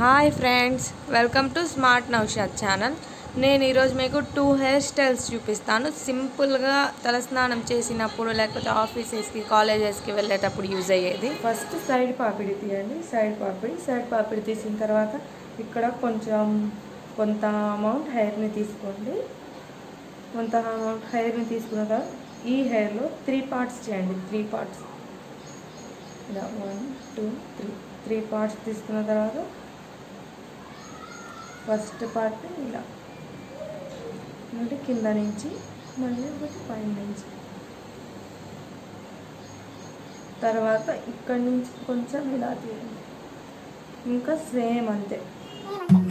hi friends welcome to smart Naushad channel నేను ఈరోజు మీకు టూ హెయిర్ స్టైల్స్ చూపిస్తాను సింపుల్గా తలస్నానం చేసినప్పుడు లేకపోతే ఆఫీసెస్కి కాలేజెస్కి వెళ్ళేటప్పుడు యూజ్ అయ్యేది ఫస్ట్ సైడ్ పాపిడి తీయండి సైడ్ పాపిడి సైడ్ పాపిడి తీసిన తర్వాత ఇక్కడ కొంచెం కొంత అమౌంట్ హెయిర్ని తీసుకోండి కొంత అమౌంట్ హెయిర్ని తీసుకున్న తర్వాత ఈ హెయిర్లో త్రీ పార్ట్స్ చేయండి త్రీ పార్ట్స్ ఇలా one two three three parts తీసుకున్న తర్వాత ఫస్ట్ పార్ట్ ఇలా అంటే కింద నుంచి మళ్ళీ ఒకటి పైన నుంచి తర్వాత ఇక్కడి నుంచి కొంచెం ఇలా తీయండి ఇంకా సేమ్ అంతే ఏమంటే